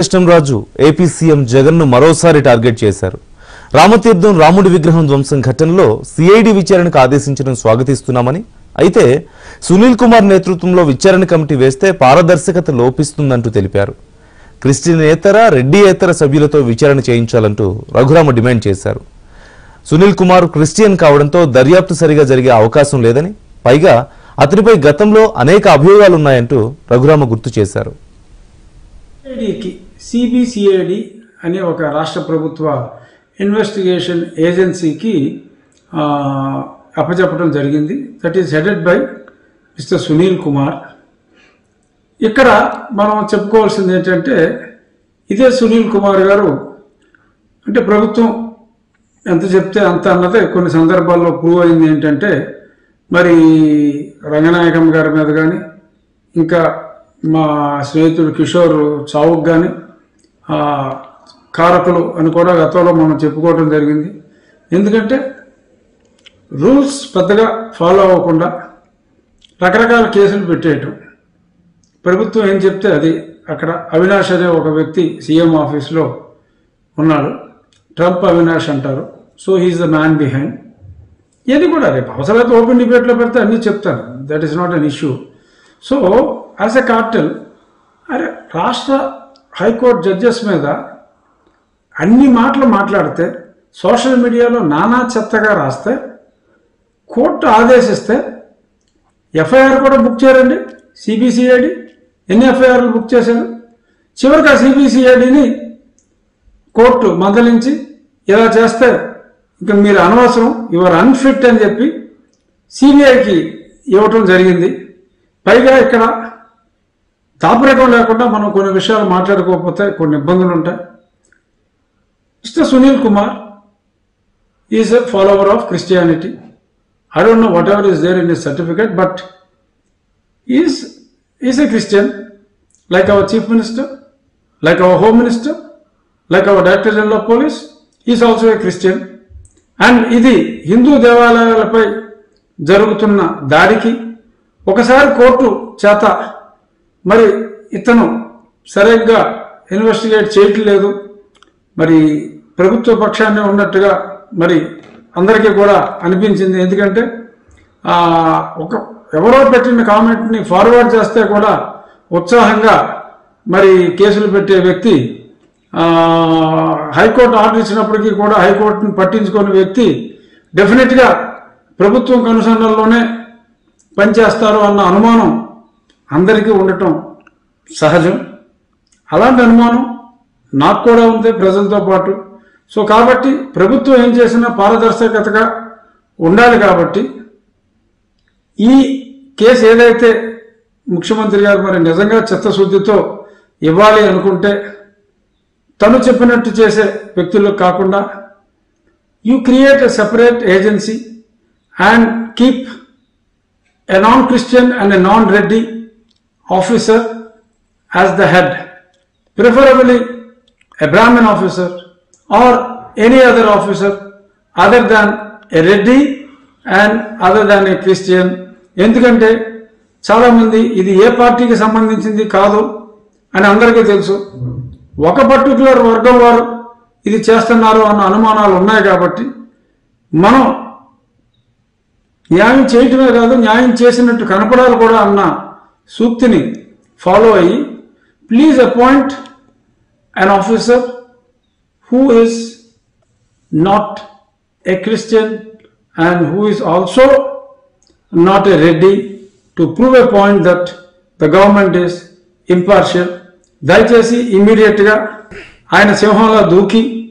Krishnamraju AP CM Jagan ను మరోసారి target చేశారు రామతీర్థం రాముడి విగ్రహం ధ్వంసం ఘటనలో సిఐడి విచారణకు ఆదేశించడం స్వాగతిస్తున్నామని అయితే సునీల్ కుమార్ నేతృత్వంలో విచారణ కమిటీ వేస్తే పారదర్శకత లోపిస్తుందంటూ తెలిపారు క్రిస్టియనేతర రెడ్డియేతర సభ్యులతో విచారణ చేయించాలంటూ రఘురామ డిమాండ్ చేశారు సునీల్ కుమార్ క్రిస్టియన్ కావడంతో దర్యాప్తు సరిగా జరిగే అవకాశం లేదని పైగా అతనిపై గతంలో అనేక అభియోగాలున్నాయంటూ రఘురామ గుర్తు చేశారు సిఐడికి సిబిసిఐడి అనే ఒక రాష్ట్ర ప్రభుత్వ ఇన్వెస్టిగేషన్ ఏజెన్సీకి ఆ, అప్పచెప్పడం జరిగింది that is headed by mister Sunil Kumar ఇక్కడ మనం చెప్పుకోవాల్సింది ఏంటంటే ఇదే సునీల్ కుమార్ గారు అంటే ప్రభుత్వం ఎంత చెప్తే అంత అన్నదే కొన్ని సందర్భాల్లో ప్రూవ్ అయింది ఏంటంటే మరి రంగనాయకమ్మ గారి మీద కానీ ఇంకా మా స్నేహితుడు కిషోర్ చావుకు కానీ కారకులు అని కూడా గతంలో మనం చెప్పుకోవడం జరిగింది ఎందుకంటే రూల్స్ పెద్దగా ఫాలో అవ్వకుండా రకరకాల కేసులు పెట్టేయటం ప్రభుత్వం ఏం చెప్తే అది అక్కడ అవినాష్ అనే ఒక వ్యక్తి సీఎం ఆఫీస్లో ఉన్నాడు ట్రంప్ అవినాష్ అంటారు so he is the man behind ఇది కూడా రేపు అవసరమైతే ఓపెన్ డిబేట్లో పెడితే అన్నీ చెప్తాను that is not an issue so as a cartel అరే రాష్ట్ర హైకోర్టు జడ్జెస్ మీద అన్ని మాటలు మాట్లాడితే సోషల్ మీడియాలో నానా చెత్తగా రాస్తే కోర్టు ఆదేశిస్తే ఎఫ్ఐఆర్ కూడా బుక్ చేయరండి సిబిసిఐడి ఎన్ని ఎఫ్ఐఆర్లు బుక్ చేశారు చివరికి ఆ సిబిసిఐడిని కోర్టు మందలించి ఇలా చేస్తే ఇంకా మీరు అనవసరం యువర్ అన్ఫిట్ అని చెప్పి సిబిఐకి ఇవ్వటం జరిగింది పైగా ఇక్కడ దాపరికం లేకుండా మనం కొన్ని విషయాలు మాట్లాడుకోకపోతే కొన్ని ఇబ్బందులు ఉంటాయి mister Sunil Kumar is a follower of Christianity I don't know whatever is there in his certificate but is is a Christian like our chief minister like our home minister like our director general of police is also a Christian and ఇది హిందూ దేవాలయాలపై జరుగుతున్న దాడికి ఒకసారి court చేత మరి ఇతను సరిగ్గా investigate చేయట్లేదు మరి ప్రభుత్వ పక్షాన్ని ఉన్నట్టుగా మరి అందరికీ కూడా అనిపించింది ఎందుకంటే ఆ, ఒక ఎవరో పెట్టిన కామెంట్ని ఫార్వర్డ్ చేస్తే కూడా ఉత్సాహంగా మరి కేసులు పెట్టే వ్యక్తి ఆ, హైకోర్టు ఆర్డర్ ఇచ్చినప్పటికీ కూడా హైకోర్టును పట్టించుకునే వ్యక్తి డెఫినెట్గా ప్రభుత్వం కనుసన్నల్లోనే పనిచేస్తారు అన్న అనుమానం అందరికీ ఉండటం సహజం అలాంటి అనుమానం నాకు కూడా ఉంది ప్రజలతో పాటు సో కాబట్టి ప్రభుత్వం ఏం చేసినా పారదర్శకతగా ఉండాలి కాబట్టి ఈ కేసు ఏదైతే ముఖ్యమంత్రి గారు మరి నిజంగా చిత్తశుద్ధితో ఇవ్వాలి అనుకుంటే తను చెప్పినట్టు చేసే వ్యక్తులకు కాకుండా you create a separate agency and keep a non-Christian and a non-Reddy officer as the head, preferably a Brahmin officer or any other officer other than a Reddy and other than a Christian. ఎందుకంటే చాలా మంది ఇది ఏ పార్టీకి సంబంధించింది కాదు అని అందరికీ తెలుసు ఒక పర్టికులర్ వర్గం వారు ఇది చేస్తున్నారు అన్న అనుమానాలు ఉన్నాయి కాబట్టి మనం న్యాయం చేయటమే కాదు న్యాయం చేసినట్టు కనపడాలి కూడా అన్న సూక్తిని ఫాలో అయ్యి please appoint an officer who is not a Christian and who is also not a Reddy to prove a point that the government is impartial దయచేసి ఇమ్మీడియట్గా ఆయన సింహంలో దూకి